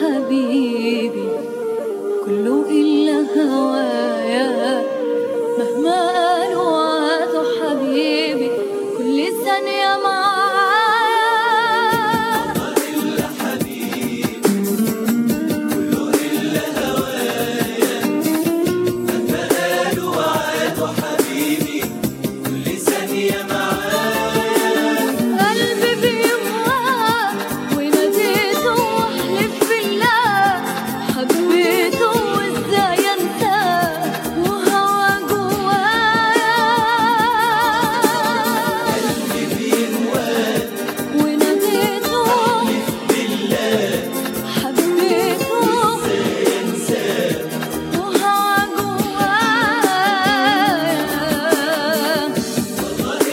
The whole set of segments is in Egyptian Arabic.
حبيبي كله إلا هوايا مهما قالوا عادوا حبيبي كل ثانية معايا قلبي بيموت وناديته واحلف بالله حبيته وازاي انساه وهوى جوايا وناديته حبيته وهوى جوايا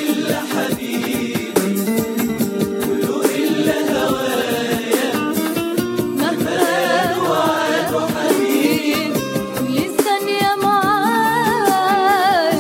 مهما وعد حبيب كل ثانية معايا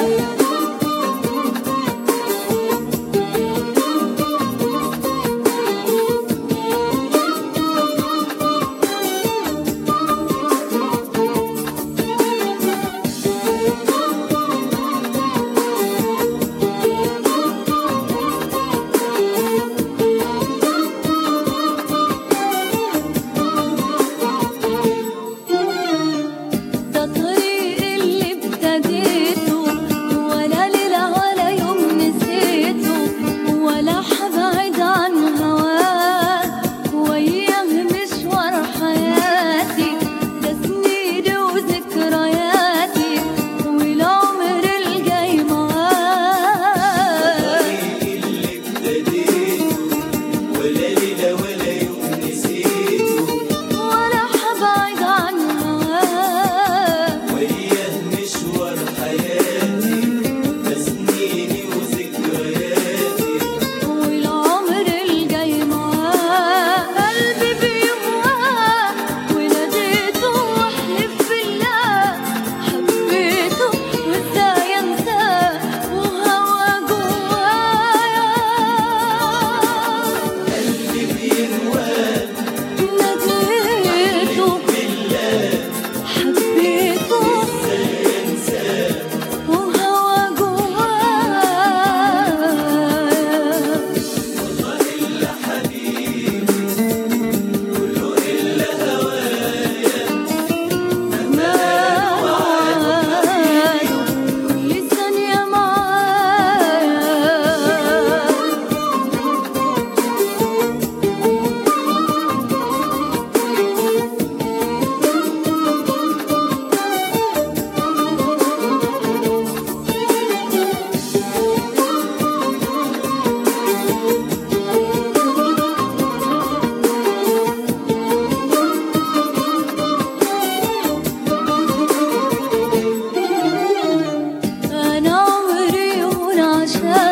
ده طريق اللي ابتديته ولا ليلة ولا يوم نسيته ولا حبعد عن هواه وياه مشوار حياتي ده سنيني وذكرياتي والعمر الجاي معاه ولا حبعد عن هواه والعمر الجاي معاه قلبي بيموت وناديته واحلف بالله حبيته وازاي انساه وهوى جوايا ناديته حبيته وهوى جوايا ما وعده كل ثانية معايا أنا عمري هون عشان